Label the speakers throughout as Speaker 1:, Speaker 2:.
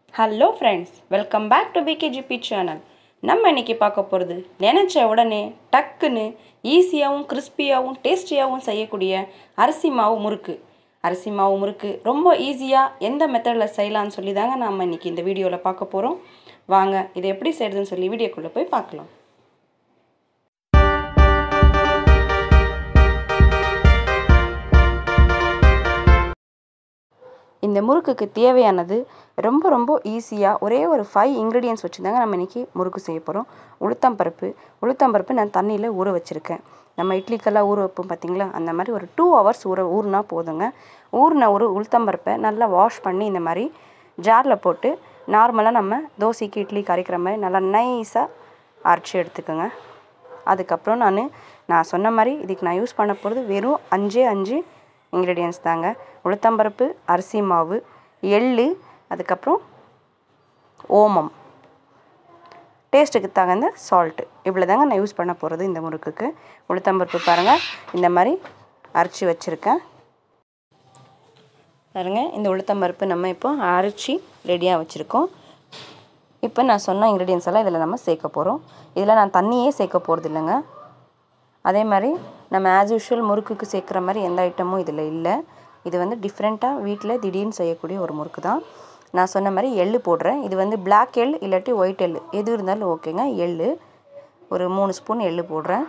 Speaker 1: hello friends welcome back to PKGB channel நம்ம இன்னைக்கு பார்க்க போகிறது நினச்ச உடனே டக்குன்னு ஈஸியாகவும் கிறிஸ்பியாகவும் டேஸ்டியாகவும் செய்யக்கூடிய அரிசி மாவு முறுக்கு அரிசி மாவு முறுக்கு ரொம்ப ஈஸியாக எந்த மெத்தடில் செய்யலாம்னு சொல்லி தாங்க நம்ம இன்னைக்கு இந்த வீடியோவில் பார்க்க போகிறோம் வாங்க இதை எப்படி செய்கிறதுன்னு சொல்லி வீடியோக்குள்ளே போய் பார்க்கலாம் இந்த முறுக்குக்கு தேவையானது ரொம்ப ரொம்ப ஈஸியாக ஒரே ஒரு ஃபைவ் இன்க்ரீடியன்ஸ் வச்சு தாங்க நம்ம இன்றைக்கி முறுக்கு செய்ய போகிறோம் உளுத்தம்பருப்பு உளுத்தம்பருப்பு நான் தண்ணியில் ஊற வச்சுருக்கேன் நம்ம இட்லிக்கெல்லாம் ஊற வைப்போம் பார்த்தீங்களா அந்த மாதிரி ஒரு டூ ஹவர்ஸ் ஊற ஊறினா போதுங்க ஊறின ஒரு உளுத்தம்பருப்பை நல்லா வாஷ் பண்ணி இந்த மாதிரி ஜாரில் போட்டு நார்மலாக நம்ம தோசைக்கு இட்லி கரைக்கிற மாதிரி நல்லா நைஸாக அரைச்சி எடுத்துக்கோங்க அதுக்கப்புறம் நான் நான் சொன்ன மாதிரி இதுக்கு நான் யூஸ் பண்ண போகிறது வெறும் அஞ்சே அஞ்சு இன்க்ரீடியன்ஸ் தாங்க உளுத்தம்பருப்பு அரிசி மாவு எள் அதுக்கப்புறம் ஓமம் டேஸ்ட்டுக்கு தகுந்த சால்ட்டு இவ்வளோ தாங்க நான் யூஸ் பண்ண போகிறது இந்த முறுக்குக்கு உளுத்தம்பருப்பு பாருங்கள் இந்த மாதிரி அரைச்சி வச்சுருக்கேன் பாருங்கள் இந்த உளுத்தம்பருப்பு நம்ம இப்போ அரைச்சி ரெடியாக வச்சுருக்கோம் இப்போ நான் சொன்ன இன்க்ரீடியன்ஸ் எல்லாம் இதில் நம்ம சேர்க்க போகிறோம் இதில் நான் தண்ணியே சேர்க்க போகிறது இல்லைங்க அதே மாதிரி நம்ம ஆஸ் யூஷுவல் முறுக்குக்கு சேர்க்குற மாதிரி எந்த ஐட்டமும் இதில் இல்லை இது வந்து டிஃப்ரெண்ட்டாக வீட்டில் திடீர்னு செய்யக்கூடிய ஒரு முறுக்கு தான் நான் சொன்ன மாதிரி எள் போடுறேன் இது வந்து பிளாக் எள் இல்லாட்டி ஒயிட் எள் எது இருந்தாலும் ஓகேங்க எள் ஒரு மூணு ஸ்பூன் எள் போடுறேன்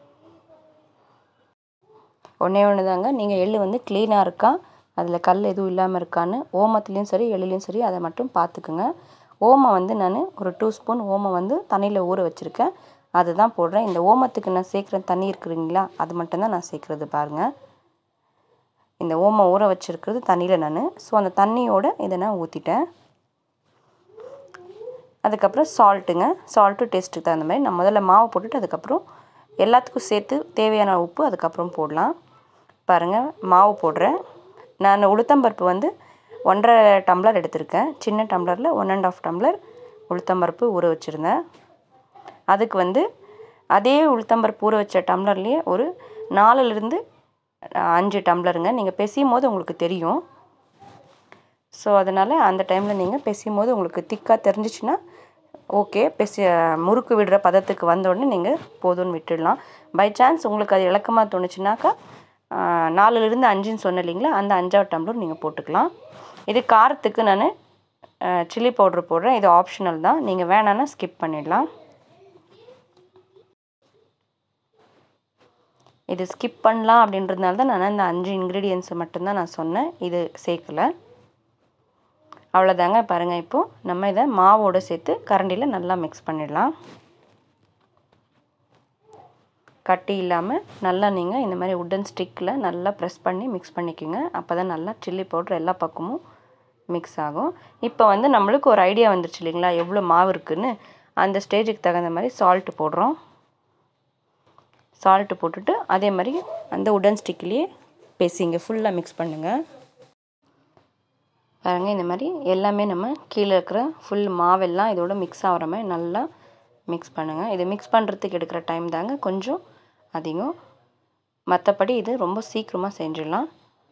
Speaker 1: ஒன்றே ஒன்று தாங்க நீங்கள் எள் வந்து க்ளீனாக இருக்கா அதில் கல் எதுவும் இல்லாமல் இருக்கான்னு ஓமத்துலேயும் சரி எள்ளுலேயும் சரி அதை மட்டும் பார்த்துக்குங்க ஓமம் வந்து நான் ஒரு டூ ஸ்பூன் ஓமம் வந்து தண்ணியில் ஊற வச்சுருக்கேன் அதுதான் போடுறேன் இந்த ஓமத்துக்கு நான் சேர்க்குற தண்ணி இருக்குதுங்களா அது மட்டும்தான் நான் சேர்க்குறது பாருங்கள் இந்த ஓமம் ஊற வச்சுருக்கிறது தண்ணியில் நான் ஸோ அந்த தண்ணியோட இதை நான் ஊற்றிட்டேன் அதுக்கப்புறம் சால்ட்டுங்க சால்ட்டு டேஸ்ட்டுக்கு தகுந்த மாதிரி நான் முதல்ல மாவு போட்டுட்டு அதுக்கப்புறம் எல்லாத்துக்கும் சேர்த்து தேவையான உப்பு அதுக்கப்புறம் போடலாம் பாருங்கள் மாவு போடுறேன் நான் உளுத்தம்பருப்பு வந்து ஒன்றரை டம்ளர் எடுத்திருக்கேன் சின்ன டம்ளரில் ஒன் அண்ட் ஆஃப் டம்ளர் உளுத்தம்பருப்பு ஊற வச்சுருந்தேன் அதுக்கு வந்து அதே உளுத்தம்பருப்பு ஊற வச்ச டம்ளர்லேயே ஒரு நாலுலேருந்து அஞ்சு டம்ளருங்க நீங்கள் பெசியும் போது உங்களுக்கு தெரியும் ஸோ அதனால் அந்த டைமில் நீங்கள் பெசியும் போது உங்களுக்கு திக்காக தெரிஞ்சிச்சுன்னா ஓகே பெசி முறுக்கு விடுற பதத்துக்கு வந்தோடனே நீங்கள் போதும்னு விட்டுடலாம் பை சான்ஸ் உங்களுக்கு அது இலக்கமாக தோணுச்சுனாக்கா நாலுலேருந்து அஞ்சுன்னு சொன்ன இல்லைங்களா அந்த அஞ்சாவது டம்ளர் நீங்கள் போட்டுக்கலாம் இது காரத்துக்கு நான் சில்லி பவுட்ரு போடுறேன் இது ஆப்ஷனல் தான் நீங்கள் வேணான்னா ஸ்கிப் பண்ணிடலாம் இது ஸ்கிப் பண்ணலாம் அப்படின்றதுனால தான் நான் இந்த அஞ்சு இன்க்ரீடியன்ஸை மட்டும்தான் நான் சொன்னேன் இது சேர்க்கலை அவ்வளோதாங்க பாருங்கள் இப்போது நம்ம இதை மாவோடு சேர்த்து கரண்டியில் நல்லா மிக்ஸ் பண்ணிடலாம் கட்டி இல்லாமல் நல்லா நீங்கள் இந்த மாதிரி உட்டன் ஸ்டிக்கில் நல்லா ப்ரெஸ் பண்ணி மிக்ஸ் பண்ணிக்கோங்க அப்போ தான் நல்லா சில்லி பவுட்ரு எல்லா பக்கமும் மிக்ஸ் ஆகும் இப்போ வந்து நம்மளுக்கு ஒரு ஐடியா வந்துருச்சு இல்லைங்களா எவ்வளோ மாவு இருக்குதுன்னு அந்த ஸ்டேஜுக்கு தகுந்த மாதிரி சால்ட்டு போடுறோம் சால்ட்டு போட்டுட்டு அதே மாதிரி அந்த உடன் ஸ்டிக்லேயே பேசிங்க ஃபுல்லாக மிக்ஸ் பண்ணுங்கள் பாருங்கள் இந்த மாதிரி எல்லாமே நம்ம கீழே இருக்கிற ஃபுல் மாவெல்லாம் இதோட மிக்ஸ் ஆகிற மாதிரி நல்லா மிக்ஸ் பண்ணுங்கள் இது மிக்ஸ் பண்ணுறதுக்கு எடுக்கிற டைம் தாங்க கொஞ்சம் அதிகம் மற்றபடி இது ரொம்ப சீக்கிரமாக செஞ்சிடலாம்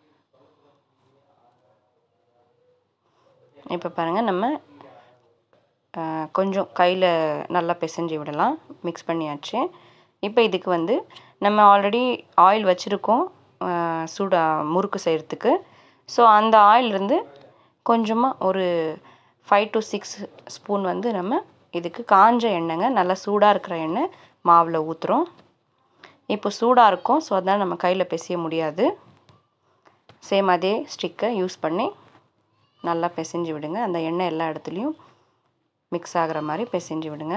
Speaker 1: இப்போ பாருங்கள் நம்ம கொஞ்சம் கையில் நல்லா பிசைஞ்சு விடலாம் மிக்ஸ் பண்ணியாச்சு இப்போ இதுக்கு வந்து நம்ம ஆல்ரெடி ஆயில் வச்சுருக்கோம் சூடா முறுக்கு செய்கிறதுக்கு ஸோ அந்த ஆயிலிருந்து கொஞ்சமாக ஒரு ஃபைவ் டு சிக்ஸ் ஸ்பூன் வந்து நம்ம இதுக்கு காஞ்ச எண்ணெய்ங்க நல்லா சூடாக இருக்கிற எண்ணெய் மாவில் ஊற்றுறோம் இப்போ சூடாக இருக்கும் ஸோ அதனால் நம்ம கையில் பிசைய முடியாது சேம் அதே ஸ்டிக்கை யூஸ் பண்ணி நல்லா பிசைஞ்சு விடுங்க அந்த எண்ணெய் எல்லா இடத்துலையும் மிக்ஸ் ஆகிற மாதிரி பிசைஞ்சு விடுங்க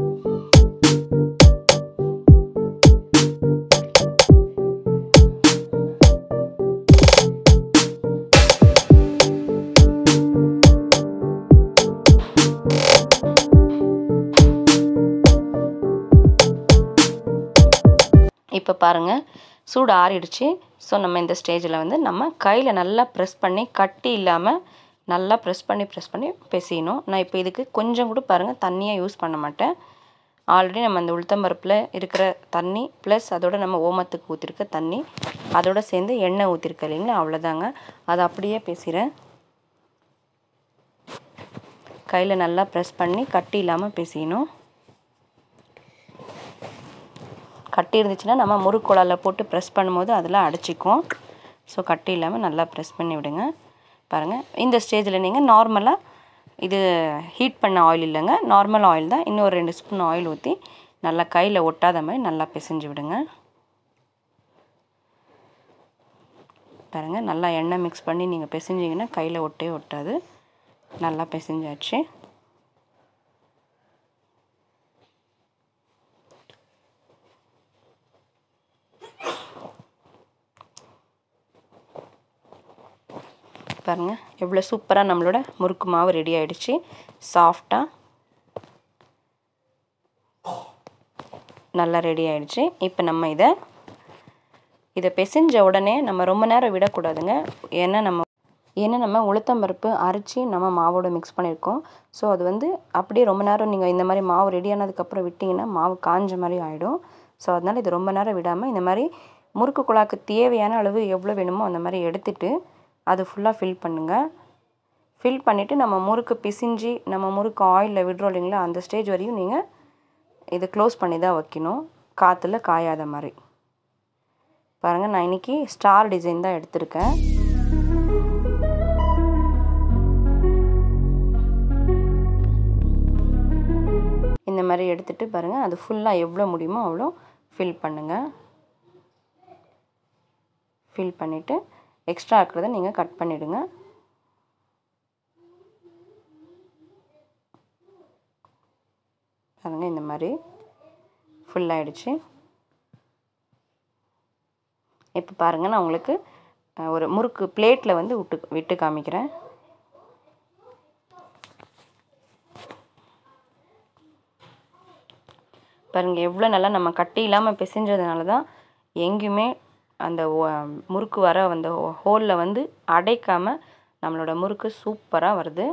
Speaker 1: இப்போ பாருங்கள் சூடு ஆறிடுச்சு ஸோ நம்ம இந்த ஸ்டேஜில் வந்து நம்ம கையில் நல்லா ப்ரெஸ் பண்ணி கட்டி இல்லாமல் நல்லா ப்ரெஸ் பண்ணி ப்ரெஸ் பண்ணி பிசையணும் நான் இப்போ இதுக்கு கொஞ்சம் கூட பாருங்கள் தண்ணியாக யூஸ் பண்ண மாட்டேன் ஆல்ரெடி நம்ம அந்த உளுத்தம்பருப்பில் இருக்கிற தண்ணி ப்ளஸ் அதோட நம்ம ஓமத்துக்கு ஊற்றிருக்க தண்ணி அதோட சேர்ந்து எண்ணெய் ஊற்றிருக்க இல்லைங்களா அவ்வளோதாங்க அதை அப்படியே பேசுகிறேன் கையில் நல்லா ப்ரெஸ் பண்ணி கட்டி இல்லாமல் பிசையணும் கட்டி இருந்துச்சுன்னா நம்ம முறுக்குழால போட்டு ப்ரெஸ் பண்ணும்போது அதில் அடைச்சிக்கும் ஸோ கட்டி இல்லாமல் நல்லா ப்ரெஸ் பண்ணி விடுங்க பாருங்கள் இந்த ஸ்டேஜில் நீங்கள் நார்மலாக இது ஹீட் பண்ண ஆயில் இல்லைங்க நார்மல் ஆயில் தான் இன்னொரு ரெண்டு ஸ்பூன் ஆயில் ஊற்றி நல்லா கையில் ஒட்டாத மாதிரி நல்லா பிசைஞ்சு விடுங்க பாருங்கள் நல்லா எண்ணெய் மிக்ஸ் பண்ணி நீங்கள் பிசைஞ்சிங்கன்னா கையில் ஒட்டே ஒட்டாது நல்லா பிசைஞ்சாச்சு பாருங்கள் எவ்வளோ சூப்பராக நம்மளோட முறுக்கு மாவு ரெடி ஆகிடுச்சு சாஃப்டாக நல்லா ரெடி ஆகிடுச்சு இப்போ நம்ம இதை இதை பிசைஞ்ச உடனே நம்ம ரொம்ப நேரம் விடக்கூடாதுங்க ஏன்னா நம்ம ஏன்னா நம்ம உளுத்தம்பருப்பு அரைச்சி நம்ம மாவோட மிக்ஸ் பண்ணியிருக்கோம் ஸோ அது வந்து அப்படியே ரொம்ப நேரம் நீங்கள் இந்த மாதிரி மாவு ரெடி ஆனதுக்கப்புறம் விட்டிங்கன்னா மாவு காஞ்ச மாதிரி ஆகிடும் ஸோ அதனால் இது ரொம்ப நேரம் விடாமல் இந்த மாதிரி முறுக்கு குழாக்கு தேவையான அளவு எவ்வளோ வேணுமோ அந்த மாதிரி எடுத்துட்டு அது ஃபுல்லாக ஃபில் பண்ணுங்கள் ஃபில் பண்ணிவிட்டு நம்ம முறுக்கு பிசிஞ்சு நம்ம முறுக்கு ஆயிலில் விடுறோம் இல்லைங்களா அந்த ஸ்டேஜ் வரையும் நீங்கள் இதை க்ளோஸ் பண்ணி தான் வைக்கணும் காற்றுல காயாத மாதிரி பாருங்கள் நான் இன்றைக்கி ஸ்டார் டிசைன் தான் எடுத்திருக்கேன் இந்த மாதிரி எடுத்துகிட்டு பாருங்கள் அது ஃபுல்லாக எவ்வளோ முடியுமோ அவ்வளோ ஃபில் பண்ணுங்கள் ஃபில் பண்ணிவிட்டு எக்ஸ்ட்ரா இருக்கிறத நீங்கள் கட் பண்ணிவிடுங்க பாருங்கள் இந்த மாதிரி ஃபுல் ஆகிடுச்சு இப்போ பாருங்கள் நான் உங்களுக்கு ஒரு முறுக்கு பிளேட்டில் வந்து விட்டு விட்டு காமிக்கிறேன் பாருங்கள் எவ்வளோ நல்லா நம்ம கட்டி இல்லாமல் பிசைஞ்சதுனால தான் எங்கேயுமே அந்த முறுக்கு வர அந்த ஹோலில் வந்து அடைக்காமல் நம்மளோட முறுக்கு சூப்பராக வருது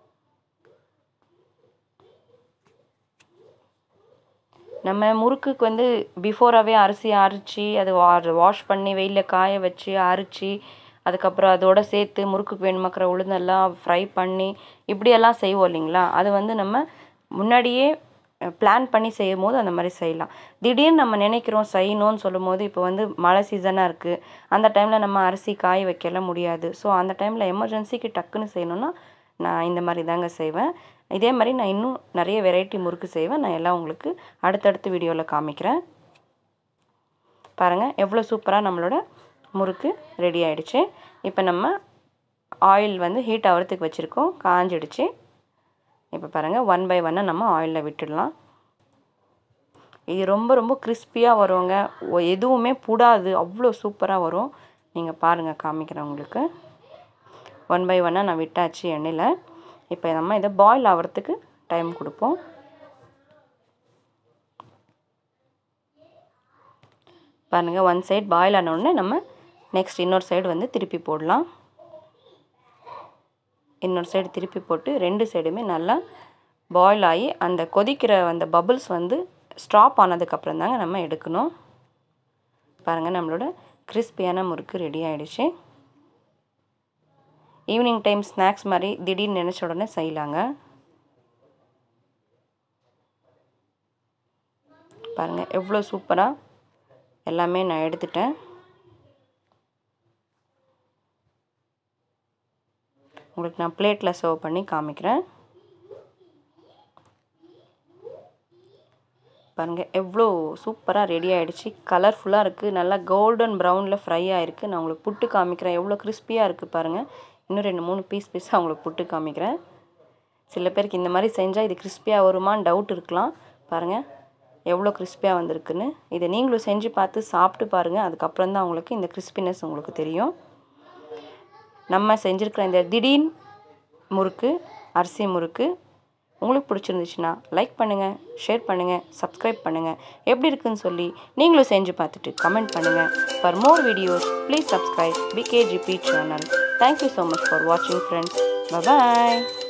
Speaker 1: நம்ம முறுக்குக்கு வந்து பிஃபோராகவே அரிசி அரைச்சி அது வா வாஷ் பண்ணி வெயிலில் காய வச்சு அரைச்சி அதுக்கப்புறம் அதோட சேர்த்து முறுக்குக்கு வேணுமாக்கிற உளுந்தெல்லாம் ஃப்ரை பண்ணி இப்படியெல்லாம் செய்வோம் இல்லைங்களா அது வந்து நம்ம முன்னாடியே பிளான் பண்ணி செய்யும் போது அந்த மாதிரி செய்யலாம் திடீர்னு நம்ம நினைக்கிறோம் செய்யணும்னு சொல்லும் போது இப்போ வந்து மழை சீசனாக இருக்குது அந்த டைமில் நம்ம அரிசி காய வைக்கலாம் முடியாது ஸோ அந்த டைமில் எமர்ஜென்சிக்கு டக்குன்னு செய்யணுன்னா நான் இந்த மாதிரி தாங்க செய்வேன் இதே மாதிரி நான் இன்னும் நிறைய வெரைட்டி முறுக்கு செய்வேன் நான் எல்லாம் உங்களுக்கு அடுத்தடுத்த வீடியோவில் காமிக்கிறேன் பாருங்கள் எவ்வளோ சூப்பராக நம்மளோட முறுக்கு ரெடி ஆகிடுச்சு இப்போ நம்ம ஆயில் வந்து ஹீட் ஆகிறதுக்கு வச்சுருக்கோம் காஞ்சிடுச்சு இப்போ பாருங்கள் ஒன் பை ஒன்னாக நம்ம ஆயிலில் விட்டுடலாம் இது ரொம்ப ரொம்ப கிறிஸ்பியாக வருங்க எதுவுமே புடாது அவ்வளோ சூப்பராக வரும் நீங்கள் பாருங்கள் காமிக்கிறேன் உங்களுக்கு ஒன் பை ஒன்னாக நான் விட்டாச்சு எண்ணெயில் இப்போ நம்ம இதை பாயில் ஆகிறதுக்கு டைம் கொடுப்போம் பாருங்கள் ஒன் சைடு பாயில் ஆனோடனே நம்ம நெக்ஸ்ட் இன்னொரு சைடு வந்து திருப்பி போடலாம் இன்னொரு சைடு திருப்பி போட்டு ரெண்டு சைடுமே நல்லா பாயில் ஆகி அந்த கொதிக்கிற அந்த பபுள்ஸ் வந்து ஸ்டாப் ஆனதுக்கப்புறம் தாங்க நம்ம எடுக்கணும் பாருங்கள் நம்மளோட கிறிஸ்பியான முறுக்கு ரெடி ஆகிடுச்சு ஈவினிங் டைம் ஸ்நாக்ஸ் மாதிரி திடீர்னு நினச்ச உடனே செய்யலாங்க பாருங்கள் எவ்வளோ சூப்பராக எல்லாமே நான் எடுத்துட்டேன் உங்களுக்கு நான் பிளேட்டில் சர்வ் பண்ணி காமிக்கிறேன் பாருங்கள் எவ்வளோ சூப்பராக ரெடி ஆகிடுச்சு கலர்ஃபுல்லாக இருக்குது நல்லா கோல்டன் ப்ரௌனில் ஃப்ரை ஆகிருக்கு நான் உங்களுக்கு புட்டு காமிக்கிறேன் எவ்வளோ கிறிஸ்பியாக இருக்குது பாருங்கள் இன்னும் ரெண்டு மூணு பீஸ் பீஸாக உங்களுக்கு புட்டு காமிக்கிறேன் சில பேருக்கு இந்த மாதிரி செஞ்சால் இது கிறிஸ்பியாக வருமான்னு டவுட் இருக்கலாம் பாருங்கள் எவ்வளோ கிறிஸ்பியாக வந்திருக்குன்னு இதை நீங்களும் செஞ்சு பார்த்து சாப்பிட்டு பாருங்கள் அதுக்கப்புறம் தான் உங்களுக்கு இந்த கிறிஸ்பினஸ் உங்களுக்கு தெரியும் நம்ம செஞ்சுருக்கிற இந்த திடீர் முறுக்கு அரிசி முறுக்கு உங்களுக்கு பிடிச்சிருந்துச்சுன்னா லைக் பண்ணுங்கள் ஷேர் பண்ணுங்கள் சப்ஸ்கிரைப் பண்ணுங்கள் எப்படி இருக்குன்னு சொல்லி நீங்களும் செஞ்சு பார்த்துட்டு கமெண்ட் பண்ணுங்கள் for more videos please subscribe PKGB channel thank you so much for வாட்சிங் ஃப்ரெண்ட்ஸ் பாய்